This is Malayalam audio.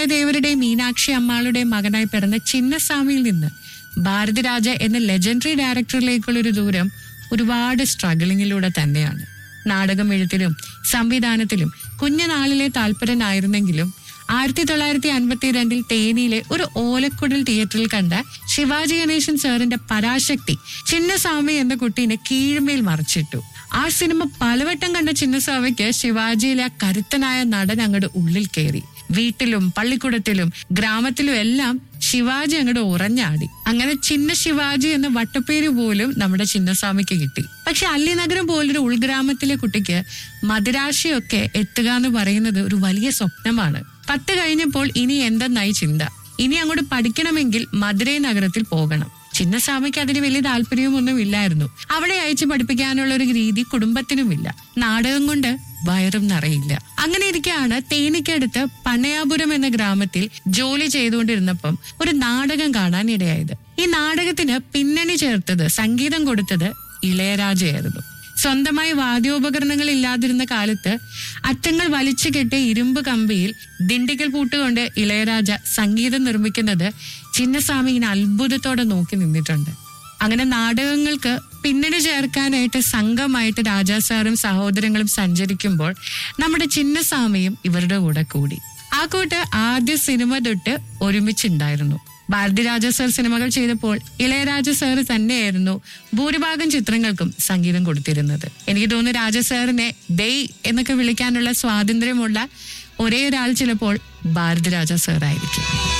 ദേവരുടെയും മീനാക്ഷി അമ്മാളുടെയും മകനായി പിറന്ന ചിന്നസ്വാമിയിൽ നിന്ന് ഭാരതിരാജ എന്ന ലെജൻഡറി ഡയറക്ടറിലേക്കുള്ള ഒരു ദൂരം ഒരുപാട് സ്ട്രഗിളിങ്ങിലൂടെ തന്നെയാണ് നാടകം എഴുത്തിലും സംവിധാനത്തിലും കുഞ്ഞനാളിലെ താല്പര്യനായിരുന്നെങ്കിലും ആയിരത്തി തൊള്ളായിരത്തി അൻപത്തി രണ്ടിൽ തേനിയിലെ ഒരു ഓലക്കുടൽ തിയേറ്ററിൽ കണ്ട ശിവാജി ഗണേശൻ സാറിന്റെ പരാശക്തി ചിന്നസ്വാമി എന്ന കുട്ടീനെ കീഴ്മേൽ മറിച്ചിട്ടു ആ സിനിമ പലവട്ടം കണ്ട ചിന്നസ്വാമിക്ക് ശിവാജിയിലെ ആ കരുത്തനായ നടൻ അങ്ങോട്ട് ഉള്ളിൽ കയറി വീട്ടിലും പള്ളിക്കൂടത്തിലും ഗ്രാമത്തിലും എല്ലാം ശിവാജി അങ്ങോട്ട് ഉറഞ്ഞാടി അങ്ങനെ ചിന്ന ശിവാജി എന്ന വട്ടപ്പേര് പോലും നമ്മുടെ ചിന്നസ്വാമിക്ക് കിട്ടി പക്ഷെ അല്ലിനഗരം പോലൊരു ഉൾഗ്രാമത്തിലെ കുട്ടിക്ക് മദിരാശിയൊക്കെ എത്തുക എന്ന് പറയുന്നത് ഒരു വലിയ സ്വപ്നമാണ് പത്ത് കഴിഞ്ഞപ്പോൾ ഇനി എന്തെന്നായി ചിന്ത ഇനി അങ്ങോട്ട് പഠിക്കണമെങ്കിൽ മധുരൈ നഗരത്തിൽ പോകണം ചിന്നസ്വാമിക്ക് അതിന് വലിയ താല്പര്യമൊന്നും ഇല്ലായിരുന്നു അവിടെ അയച്ചു പഠിപ്പിക്കാനുള്ള ഒരു രീതി കുടുംബത്തിനുമില്ല നാടകം കൊണ്ട് വയറും നിറയില്ല അങ്ങനെ ഇരിക്കെയാണ് തേനിക്കടുത്ത് പനയാപുരം എന്ന ഗ്രാമത്തിൽ ജോലി ചെയ്തുകൊണ്ടിരുന്നപ്പം ഒരു നാടകം കാണാൻ ഇടയായത് ഈ നാടകത്തിന് പിന്നണി ചേർത്തത് സംഗീതം കൊടുത്തത് ഇളയരാജയായിരുന്നു സ്വന്തമായി വാദ്യോപകരണങ്ങൾ ഇല്ലാതിരുന്ന കാലത്ത് അറ്റങ്ങൾ വലിച്ചു കെട്ടിയ ഇരുമ്പ് കമ്പിയിൽ ദിണ്ടിക്കൽ പൂട്ടുകൊണ്ട് ഇളയരാജ സംഗീതം നിർമ്മിക്കുന്നത് ചിന്നസ്വാമി ഇങ്ങനെ അത്ഭുതത്തോടെ നോക്കി നിന്നിട്ടുണ്ട് അങ്ങനെ നാടകങ്ങൾക്ക് പിന്നണി ചേർക്കാനായിട്ട് സംഘമായിട്ട് രാജാ സാറും സഹോദരങ്ങളും സഞ്ചരിക്കുമ്പോൾ നമ്മുടെ ചിന്നസ്വാമിയും ഇവരുടെ കൂടെ കൂടി ആ കൂട്ട് ആദ്യ സിനിമ തൊട്ട് ഒരുമിച്ചുണ്ടായിരുന്നു ഭാരതിരാജ സർ സിനിമകൾ ചെയ്തപ്പോൾ ഇളയരാജ സാർ തന്നെയായിരുന്നു ഭൂരിഭാഗം ചിത്രങ്ങൾക്കും സംഗീതം കൊടുത്തിരുന്നത് എനിക്ക് തോന്നുന്നു രാജ സാറിനെ ദയ് എന്നൊക്കെ വിളിക്കാനുള്ള സ്വാതന്ത്ര്യമുള്ള ഒരേ ഒരാൾ ചിലപ്പോൾ ഭാരതിരാജ സാർ ആയിരിക്കും